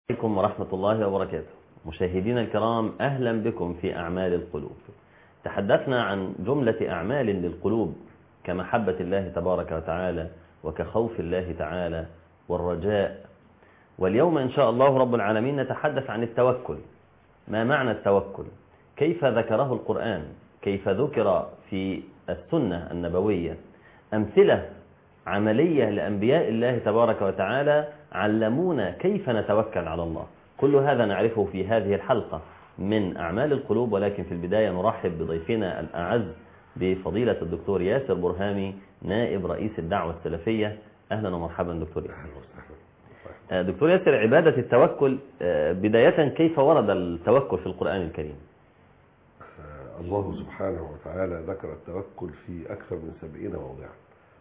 عليكم ورحمة الله وبركاته مشاهدينا الكرام أهلا بكم في أعمال القلوب تحدثنا عن جملة أعمال للقلوب كمحبة الله تبارك وتعالى وكخوف الله تعالى والرجاء واليوم إن شاء الله رب العالمين نتحدث عن التوكل ما معنى التوكل كيف ذكره القرآن كيف ذكر في السنة النبوية أمثلة عملية لأنبياء الله تبارك وتعالى علمونا كيف نتوكل على الله كل هذا نعرفه في هذه الحلقة من أعمال القلوب ولكن في البداية نرحب بضيفنا الأعز بفضيلة الدكتور ياسر برهامي نائب رئيس الدعوة السلفية أهلا ومرحبا دكتور ياسر دكتور ياسر عبادة التوكل بداية كيف ورد التوكل في القرآن الكريم الله سبحانه وتعالى ذكر التوكل في أكثر من سبعين موضعا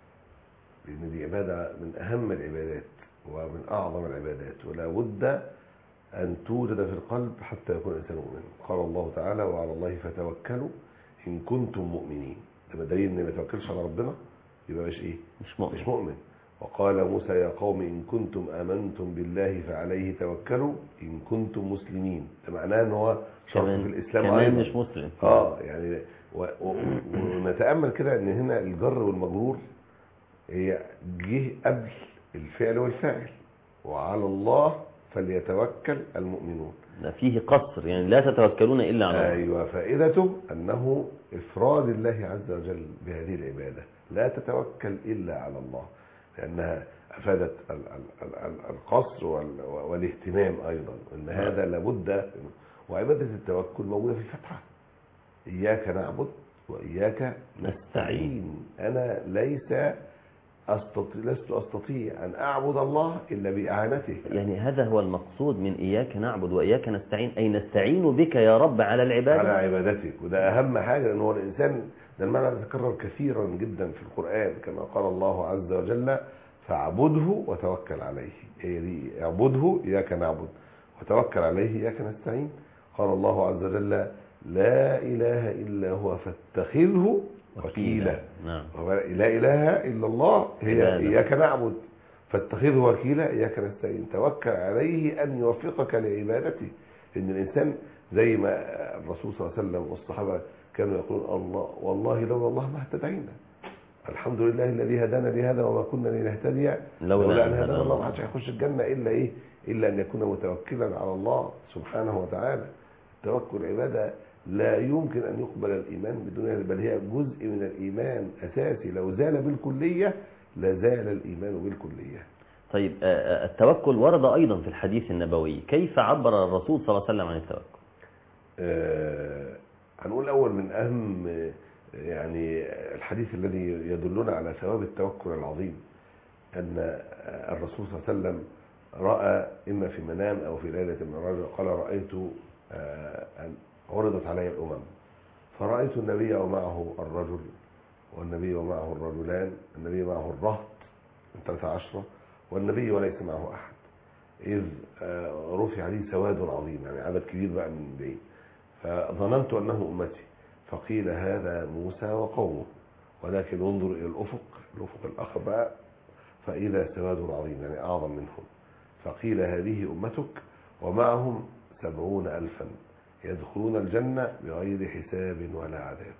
لأن دي عبادة من أهم العبادات ومن أعظم العبادات ولا بد أن توجد في القلب حتى يكون الإنسان مؤمنا قال الله تعالى وعلى الله فتوكلوا إن كنتم مؤمنين ده دليل إن ما يتوكلش على ربنا يبقى مش إيه مش مؤمن مش مؤمن وقال موسى يا قوم إن كنتم آمنتم بالله فعليه توكلوا إن كنتم مسلمين ده معناه إن هو شرط في الإسلام كمان أيضا مش مسلم اه يعني و... و... ونتامل كده ان هنا الجر والمجرور هي جه قبل الفعل والفاعل وعلى الله فليتوكل المؤمنون ده فيه قصر يعني لا تتوكلون إلا على الله ايوه فائدته انه افراد الله عز وجل بهذه العباده لا تتوكل الا على الله لانها افادت ال- ال- ال- ال- القصر وال- والاهتمام ايضا ان هذا لابد وعباده التوكل موجوده في الفتحه اياك نعبد واياك نستعين انا ليس أستطيع لست استطيع ان اعبد الله الا باعانته يعني هذا هو المقصود من إياك نعبد وإياك نستعين أي نستعين بك يا رب على العبادة على عبادتك وده اهم حاجه لان هو الانسان ده المعنى يتكرر كثيرا جدا في القران كما قال الله عز وجل فاعبده وتوكل عليه هي دي اعبده اياك نعبد وتوكل عليه اياك نستعين قال الله عز وجل لا اله الا هو فاتخذه وكيلا نعم هو لا اله الا الله هي عبادة. اياك نعبد فاتخذه وكيلا اياك نستعين توكل عليه ان يوفقك لعبادته ان الانسان زي ما الرسول صلى الله عليه وسلم والصحابه كانوا يقولون الله والله لولا الله ما اهتدينا الحمد لله الذي هدانا لهذا وما كنا لنهتدي لولا أن ان هدانا هدانا الله الله. ما حدش هيخش الجنه الا ايه الا ان يكون متوكلا على الله سبحانه وتعالى التوكل عباده لا يمكن ان يقبل الايمان بدون بل هي جزء من الايمان اساسي لو زال بالكليه لزال الايمان بالكليه طيب آه، آه، التوكل ورد أيضا في الحديث النبوي كيف عبر الرسول صلى الله عليه وسلم عن التوكل آه، هنقول الاول من اهم آه، يعني الحديث الذي يدلنا على ثواب التوكل العظيم ان آه، الرسول صلى الله عليه وسلم راى اما في منام او في ليله من الرجل قال رايت آه، ان عرضت علي الامم فرايت النبي ومعه الرجل والنبي ومعه الرجلان النبي معه الرهط من 13 والنبي وليس معه احد إذ آه، رفع لي سواد عظيم يعني عدد كبير بقى من بعيد فظننت أنه أمتي فقيل هذا موسى وقومه ولكن انظر إلى الأفق الأفق الآخر بقى فإذا سواد عظيم يعني أعظم منهم فقيل هذه أمتك ومعهم سبعون ألفا يدخلون الجنة بغير حساب ولا عذاب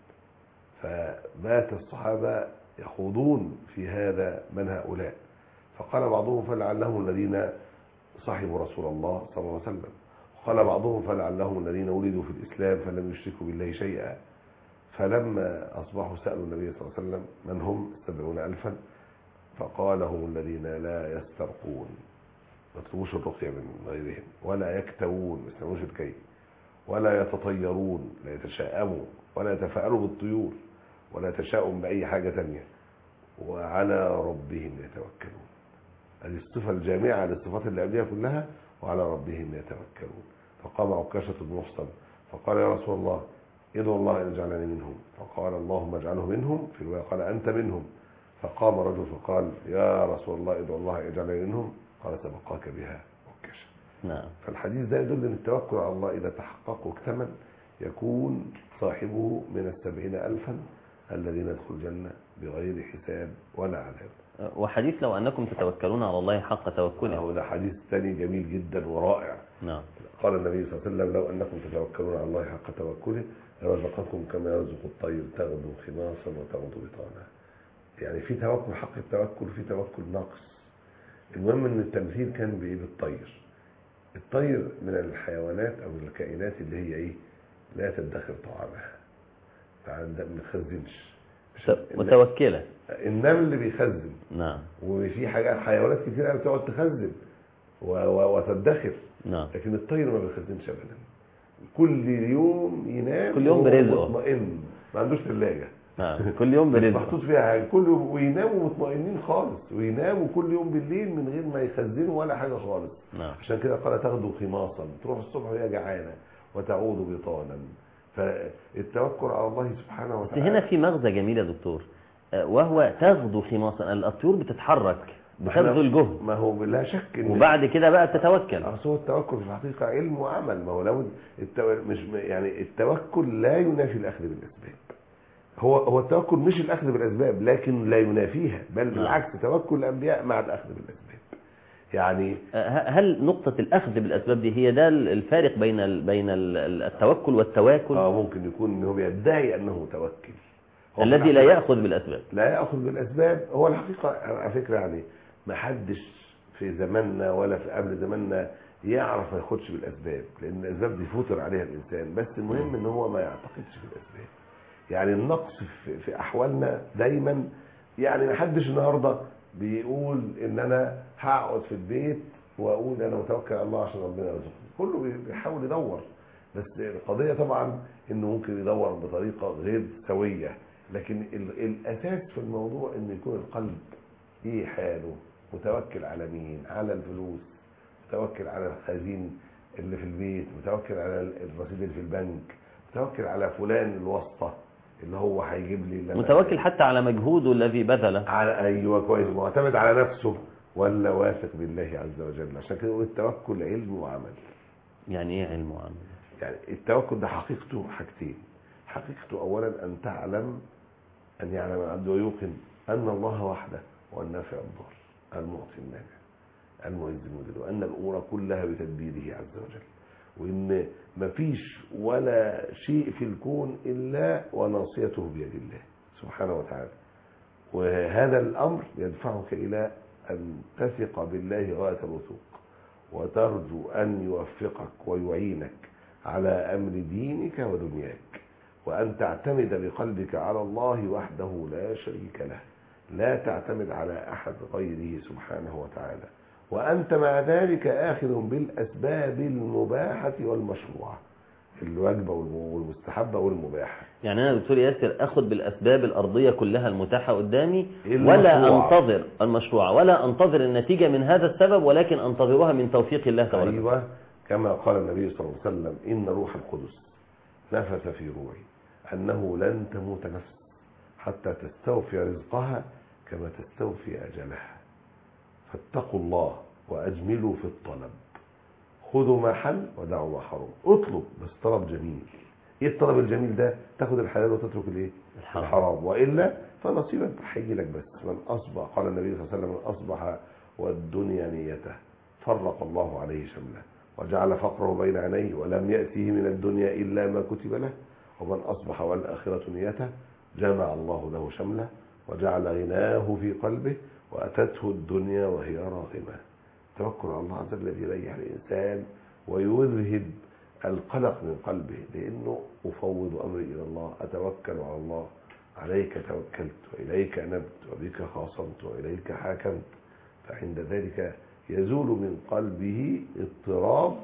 فبات الصحابة يخوضون في هذا من هؤلاء فقال بعضهم فلعلهم الذين صحبوا رسول الله صلى الله عليه وسلم وقال بعضهم فلعلهم الذين ولدوا في الإسلام فلم يشركوا بالله شيئا فلما أصبحوا سألوا النبي صلى الله عليه وسلم من هم سبعون ألفا فقال هم الذين لا يسترقون ما يطلبوش الرقية من غيرهم ولا يكتوون ما يستعملوش الكي ولا يتطيرون لا يتشاءموا ولا يتفاءلوا بالطيور ولا يتشاءم بأي حاجة تانية وعلى ربهم يتوكلون هذه الصفة الجامعة للصفات اللي قبلها كلها وعلى ربهم يتوكلون فقام عكاشة بن محصن فقال يا رسول الله ادعو الله ان يجعلني منهم فقال اللهم اجعله منهم في الرواية قال انت منهم فقام رجل فقال يا رسول الله ادعو الله ان يجعلني منهم قال سبقاك بها عكاشة نعم فالحديث ده يدل ان التوكل على الله اذا تحقق واكتمل يكون صاحبه من السبعين الفا الذين يدخل الجنة بغير حساب ولا عذاب وحديث لو أنكم تتوكلون على الله حق توكله هو ده حديث ثاني جميل جدا ورائع نعم قال النبي صلى الله عليه وسلم لو أنكم تتوكلون على الله حق توكله لرزقكم كما يرزق الطير تغدو خماصا وتغدو بطانا يعني في توكل حق التوكل في توكل ناقص المهم ان التمثيل كان بايه بالطير الطير من الحيوانات او من الكائنات اللي هي ايه لا تدخر طعامها فعندها ما تخزنش مت- متوكلة النمل اللي بيخزن نعم وفي حاجات حيوانات كتير قوي بتقعد تخزن و- و- وتدخر نعم لكن الطير ما بيخزنش ابدا كل يوم ينام كل يوم وهو برزقه. مطمئن ما عندوش ثلاجه نعم كل يوم برزق محطوط فيها حاجه كل يوم ويناموا مطمئنين خالص ويناموا كل يوم بالليل من غير ما يخزنوا ولا حاجه خالص نعم عشان كده قال تغدو خماصا تروح الصبح وهي جعانه وتعود بطانا فالتوكل على الله سبحانه بس وتعالى هنا في مغزى جميل يا دكتور آه، وهو تغدو خماصا الطيور بتتحرك بتبذل جهد ما هو بلا شك إن وبعد كده بقى تتوكل اصل هو التوكل في الحقيقه علم وعمل ما هو لو التو... مش يعني التوكل لا ينافي الاخذ بالاسباب هو هو التوكل مش الاخذ بالاسباب لكن لا ينافيها بل بالعكس توكل الانبياء مع الاخذ بالاسباب يعني آه، ه- هل نقطة الأخذ بالأسباب دي هي ده الفارق بين ال- بين ال- التوكل والتواكل اه ممكن يكون ان هو بيدعي انه متوكل هو الذي في لا الحقيقة يأخذ بالأسباب لا ياخذ بالاسباب هو الحقيقه على فكره يعني ما حدش في زماننا ولا في قبل زماننا يعرف ما ياخدش بالاسباب لان الاسباب دي فطر عليها الانسان بس المهم ان هو ما يعتقدش في الاسباب يعني النقص في, في احوالنا دايما يعني ما حدش النهارده بيقول ان انا هقعد في البيت واقول انا متوكل على الله عشان ربنا يرزقني كله بي- بيحاول يدور بس القضيه طبعا انه ممكن يدور بطريقه غير سويه لكن ال- الاساس في الموضوع ان يكون القلب ايه حاله متوكل على مين على الفلوس متوكل على الخزين اللي في البيت متوكل على ال- الرصيد اللي في البنك متوكل على فلان الواسطه اللي هو هيجيب لي اللي أنا متوكل حتى على مجهوده الذي بذله على ايوه كويس معتمد على نفسه ولا واثق بالله عز وجل عشان كده نقول التوكل علم وعمل يعني ايه علم وعمل يعني التوكل ده حقيقته حاجتين حقيقته اولا ان تعلم ان يعلم العبد ويوقن ان الله وحده هو النافع الضار المعطي المانع المعز المذل وان الامور كلها بتدبيره عز وجل وان مفيش ولا شيء في الكون الا وناصيته بيد الله سبحانه وتعالى وهذا الامر يدفعك الى ان تثق بالله غايه الوثوق وترجو ان يوفقك ويعينك على امر دينك ودنياك وان تعتمد بقلبك على الله وحده لا شريك له لا تعتمد على احد غيره سبحانه وتعالى وانت مع ذلك اخذ بالاسباب المباحه والمشروعه الواجبه والمستحبه والمباحه يعني انا دكتور ياسر اخذ بالاسباب الارضيه كلها المتاحه قدامي المشروعة. ولا انتظر المشروع ولا انتظر النتيجه من هذا السبب ولكن انتظرها من توفيق الله تبارك وتعالى. أيوة كما قال النبي صلى الله عليه وسلم إن روح القدس نفث في روعي أنه لن تموت نفس حتى تستوفي رزقها كما تستوفي أجلها فاتقوا الله وأجملوا في الطلب خذوا ما حل ودعوا ما حرم اطلب بس طلب جميل ايه الطلب الجميل ده تاخد الحلال وتترك الايه الحرام. الحرام والا فنصيبك هيجي لك بس من اصبح قال النبي صلى الله عليه وسلم من اصبح والدنيا نيته فرق الله عليه شمله وجعل فقره بين عينيه ولم يأته من الدنيا إلا ما كتب له ومن أصبح والآخرة نيته جمع الله له شمله وجعل غناه في قلبه وأتته الدنيا وهي راغمة توكل على الله عز وجل الذي يريح الإنسان ويذهب القلق من قلبه لأنه أفوض أمري إلى الله أتوكل على الله عليك توكلت وإليك أنبت وبك خاصمت وإليك حاكمت فعند ذلك يزول من قلبه اضطراب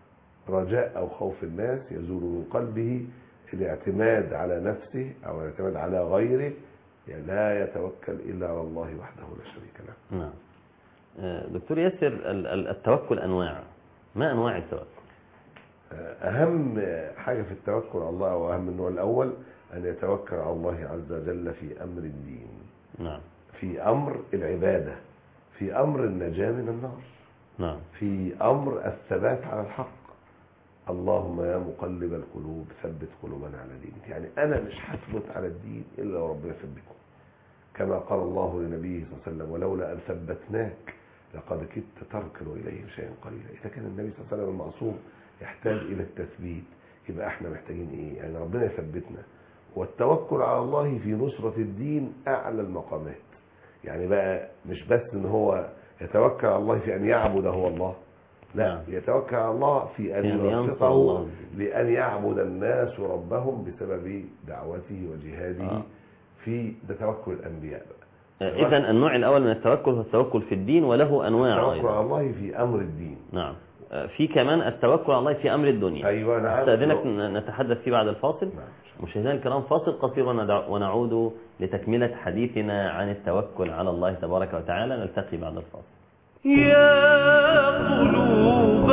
رجاء أو خوف الناس يزول من قلبه الاعتماد على نفسه أو الاعتماد على غيره يعني لا يتوكل إلا على الله وحده لا شريك له نعم آه، دكتور ياسر ال- ال- التوكل انواع ما انواع التوكل أهم حاجة في التوكل على الله وأهم النوع الأول أن يتوكل على الله عز وجل في أمر الدين نعم في أمر العبادة في أمر النجاة من النار نعم في أمر الثبات على الحق اللهم يا مقلب القلوب ثبت قلوبنا على دينك يعني أنا مش هثبت على الدين إلا لو ربنا ثبتني كما قال الله لنبيه صلى الله عليه وسلم ولولا أن ثبتناك لقد كدت تركن إليهم شيئا قليلا إذا كان النبي صلى الله عليه وسلم المعصوم يحتاج إلى التثبيت يبقى احنا محتاجين إيه يعني ربنا يثبتنا والتوكل على الله في نصرة الدين أعلى المقامات يعني بقى مش بس ان هو يتوكل على الله في ان يعبد هو الله لا نعم. يتوكل على الله في ان في أن ينصر يوفقه الله. لان يعبد الناس ربهم بسبب دعوته وجهاده آه. في ده توكل الانبياء بقى إذا النوع الأول من التوكل هو التوكل في الدين وله أنواع التوكل على أيضا الله في امر الدين نعم آه، في كمان التوكل على الله في أمر الدنيا ايوه نعم أستأذنك ن- نتحدث فيه بعد الفاصل نعم. مشاهدينا الكرام فاصل قصير وندع- ونعود لتكملة حديثنا عن التوكل على الله تبارك وتعالى نلتقي بعد الفاصل يا قلوب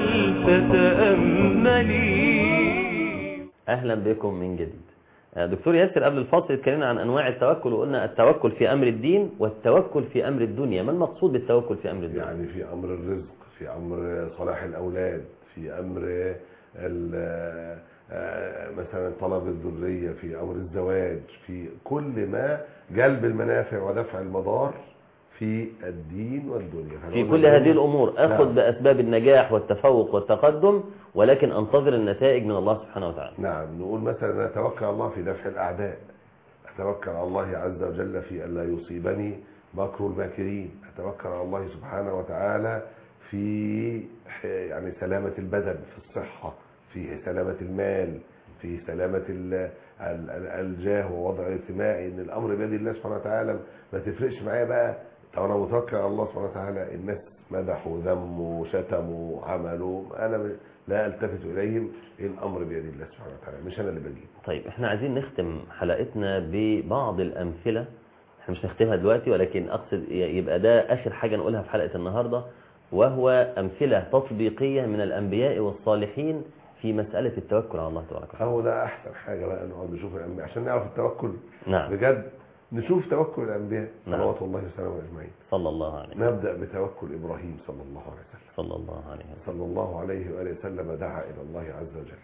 ولتتأملي أهلا بكم من جديد آه، دكتور ياسر قبل الفاصل اتكلمنا عن أنواع التوكل وقلنا التوكل في أمر الدين والتوكل في أمر الدنيا ما المقصود بالتوكل في أمر الدنيا يعني في امر الرزق في امر صلاح الاولاد في امر ال- آه، مثلا طلب الذريه في امر الزواج في كل ما جلب المنافع ودفع المضار في الدين والدنيا في كل هذه الأمور أخذ نعم. بأسباب النجاح والتفوق والتقدم ولكن أنتظر النتائج من الله سبحانه وتعالى نعم نقول مثلا نتوكل على الله في دفع الاعداء اتوكل على الله عز وجل في الا يصيبني مكر الماكرين اتوكل على الله سبحانه وتعالى في ح- يعني سلامة البدن في الصحة في سلامة المال في سلامة ال- ال- ال- الجاه ووضع الاجتماعي ان الامر بيد الله سبحانه وتعالى ما تفرقش معايا بقى طب انا متوكل على الله سبحانه وتعالى الناس مدحوا ذموا شتموا عملوا انا ب- لا التفت اليهم الامر بيد الله سبحانه وتعالى مش انا اللي بجيبه طيب احنا عايزين نختم حلقتنا ببعض الأمثلة احنا مش نختمها دلوقتي ولكن أقصد يبقى ده آخر حاجة نقولها في حلقة النهاردة وهو أمثلة تطبيقية من الأنبياء والصالحين في مسألة التوكل على الله تبارك وتعالى هو ده احسن حاجه بقى نقعد نشوف الانبياء عشان نعرف التوكل نعم بجد نشوف توكل الانبياء نعم. صلوات الله وسلامه اجمعين صلى الله عليه وسلم نبدا بتوكل ابراهيم صلى الله عليه وسلم صلى الله عليه وسلم صلى الله عليه واله وسلم دعا الى الله عز وجل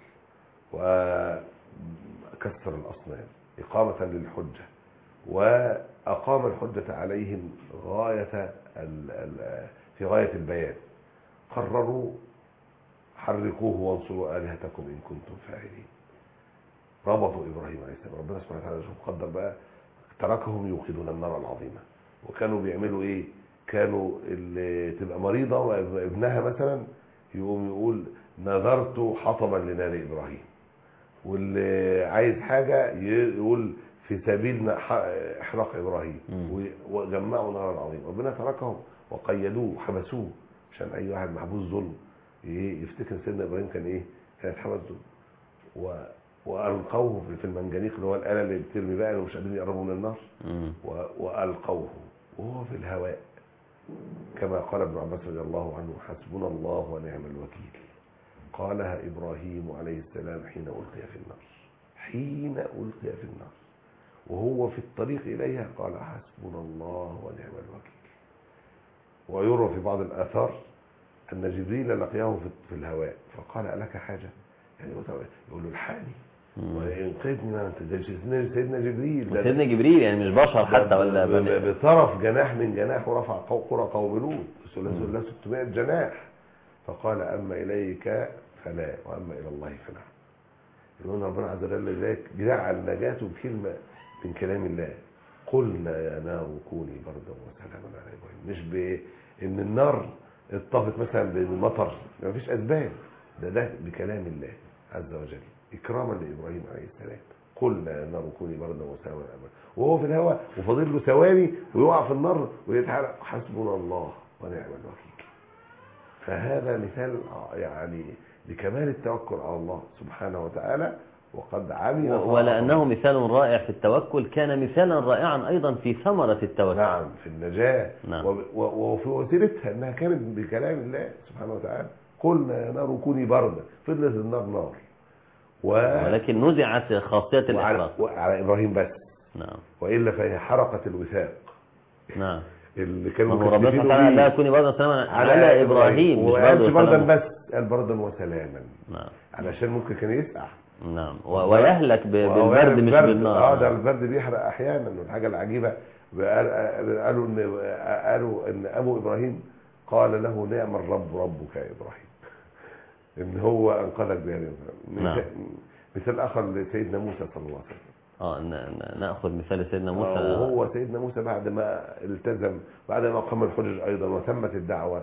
وكسر الاصنام اقامه للحجه واقام الحجه عليهم غايه ال ال في غايه البيان قرروا حرقوه وانصروا الهتكم ان كنتم فاعلين ربطوا ابراهيم عليه السلام ربنا سبحانه وتعالى شوف قدر بقى تركهم يوقدون النار العظيمه وكانوا بيعملوا ايه كانوا اللي تبقى مريضه وابنها مثلا يقوم يقول نذرت حطبا لنار ابراهيم واللي عايز حاجه يقول في سبيل ن- ح- احراق ابراهيم مم. و- وجمعوا نار العظيم ربنا تركهم وقيدوه وحبسوه عشان اي واحد محبوس ظلم ي- يفتكر سيدنا ابراهيم كان ايه كان اتحبس ظلم و... والقوه في- في المنجنيق اللي هو الاله اللي بترمي بقى اللي مش قادرين يقربوا من النار مم. و... والقوه وهو في الهواء كما قال ابن عباس رضي الله عنه حسبنا الله ونعم الوكيل قالها ابراهيم عليه السلام حين القي في النار حين القي في النار وهو في الطريق اليها قال حسبنا الله ونعم الوكيل ويروى في بعض الاثار ان جبريل لقياه في- في الهواء فقال الك حاجه يعني يقول له الحقني مم. وانقذني ما انت ده سيدنا سيدنا جبريل ده- سيدنا جبريل يعني مش بشر حتى ولا ب- ب- بني بطرف جناح من جناح ورفع قو- قرى قوم لوط ثلاث لا 600 جناح فقال اما اليك فلا واما الى الله فنعم يقول ربنا عز وجل ذلك جعل نجاته بكلمه من كلام الله قلنا يا نار كوني بردا وسلاما على ابراهيم مش بان النار اتطفت مثلا بالمطر ما فيش اسباب ده ده بكلام الله عز وجل اكراما لابراهيم عليه السلام قلنا يا نار كوني بردا وسلاما على ابراهيم وهو في الهواء وفاضل له ثواني ويقع في النار ويتحرق حسبنا الله ونعم الوكيل فهذا مثال يعني لكمال التوكل على الله سبحانه وتعالى وقد عمل و- ولأنه مثال رائع في التوكل كان مثالا رائعا أيضا في ثمرة التوكل نعم في النجاة نعم. وب- و- وفي وسيلتها انها كانت بكلام الله سبحانه وتعالى قلنا يا نار كوني بردا فضلت النار نار و... ولكن نزعت خاصية وعلى, الإحراق وعلى ابراهيم بس نعم والا فهي حرقت الوثاق نعم اللي ما كانوا هو ربنا مكتفين سبحانه وتعالى لا بيه يكوني بردا سلاما على إبراهيم مش وقال برضه بردا سلاما. بس قال بردا وسلاما نعم علشان ممكن كان يسقع نعم و- ويهلك ب- وهو بالبرد مش البرد- بالنار اه ده البرد بيحرق احيانا والحاجه العجيبه قال- قالوا ان قالوا ان ابو ابراهيم قال له نعم الرب ربك يا ابراهيم ان هو انقذك بهذه الطريقة. نعم. مثال- مثال اخر لسيدنا موسى صلى الله عليه وسلم اه ن- ن- ناخذ مثال سيدنا موسى وهو سيدنا موسى بعد ما التزم بعد ما قام الحجج ايضا وتمت الدعوه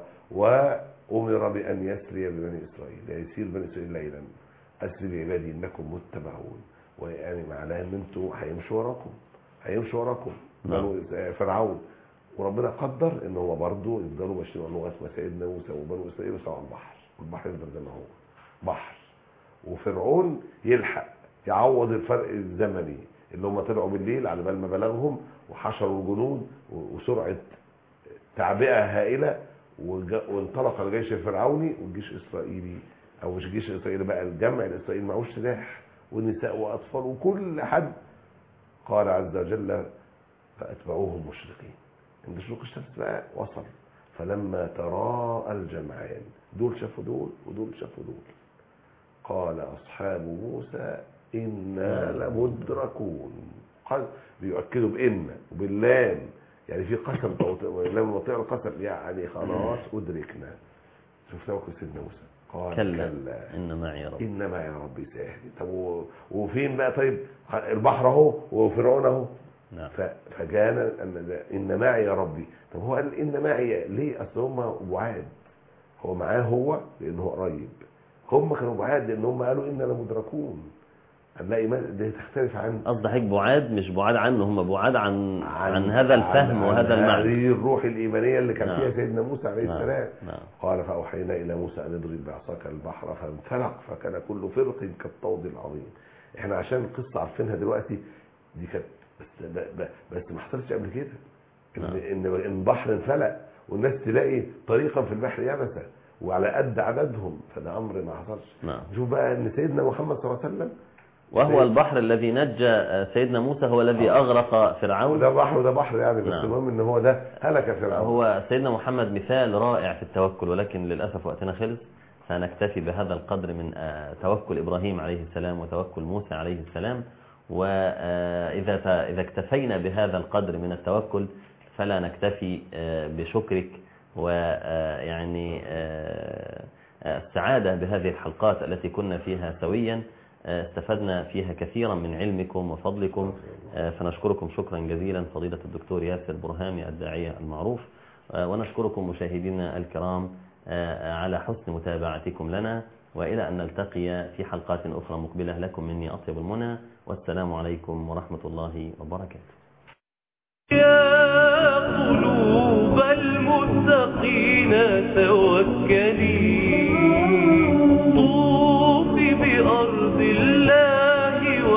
وامر بان يسري ببني اسرائيل يسير بني اسرائيل ليلا اسري بعبادي انكم متبعون ويعني معناه ان انتوا هيمشوا وراكم هيمشوا وراكم نعم. بنو فرعون وربنا قدر ان هو برضه يفضلوا ماشيين لغايه ما سيدنا موسى وبنو اسرائيل وسعوا على البحر والبحر يفضل زي ما هو بحر وفرعون يلحق يعوض الفرق الزمني اللي هم طلعوا بالليل على بال ما بلغهم وحشروا الجنود و- وسرعه تعبئه هائله وج- وانطلق الجيش الفرعوني والجيش الاسرائيلي او مش الجيش الاسرائيلي بقى الجمع الاسرائيلي معهوش سلاح ونساء واطفال وكل حد قال عز وجل فاتبعوهم مشرقين عند شروق الشمس بقى وصل فلما تراءى الجمعان دول شافوا دول ودول شافوا دول قال اصحاب موسى انا لمدركون قال بيؤكدوا بان وباللام يعني في قسم توط- لام وطيع القسم يعني خلاص ادركنا شوف توكل سيدنا موسى قال كلا كلا ان معي رب انما يا ربي سيهدي طب و- وفين بقى طيب البحر اهو وفرعون اهو نعم ف- فكان ان ده- ان معي يا ربي طب هو قال ان معي ليه اصل هم بعاد هو معاه هو لانه هو قريب هم كانوا بعاد لان هم قالوا اننا مدركون هنلاقي ما- دي تختلف عن قصد حضرتك بعاد مش بعاد عنه هم بعاد عن عن, هذا الفهم عن- وهذا عن المعنى هذه الروح الايمانيه اللي كان نعم. فيها سيدنا موسى عليه نعم. السلام نعم قال فأوحينا إلى موسى أن اضرب بعصاك البحر فانفلق فكان كل فرق كالطود العظيم احنا عشان القصة عارفينها دلوقتي دي كانت بس, ب- ب- بس ما حصلتش قبل كده نعم. ان ان إن البحر انفلق والناس تلاقي طريقا في البحر يبسا وعلى قد عددهم فده امر ما حصلش نعم شوف بقى ان سيدنا محمد صلى الله عليه وسلم وهو البحر الذي نجى آه، سيدنا موسى هو الذي آه. أغرق فرعون وده بحر وده بحر يعني بس نعم. المهم ان هو ده هلك فرعون هو سيدنا محمد مثال رائع في التوكل ولكن للأسف وقتنا خلص سنكتفي بهذا القدر من آه، توكل إبراهيم عليه السلام وتوكل موسى عليه السلام وإذا إذا اكتفينا بهذا القدر من التوكل فلا نكتفي آه، بشكرك ويعني السعادة بهذه الحلقات التي كنا فيها سويا آه، استفدنا فيها كثيرا من علمكم وفضلكم آه، فنشكركم شكرا جزيلا فضيلة الدكتور ياسر برهامي الداعية المعروف آه، ونشكركم مشاهدينا الكرام آه، على حسن متابعتكم لنا وإلى أن نلتقي في حلقات أخرى مقبلة لكم مني أطيب المنى والسلام عليكم ورحمة الله وبركاته يا قلوب المتقين توكلي طوفي بأرض الله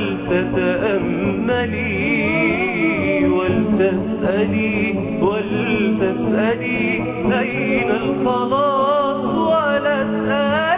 ولتتأملي ولتسألي ولتسألي أين الخلاص ولا تسألي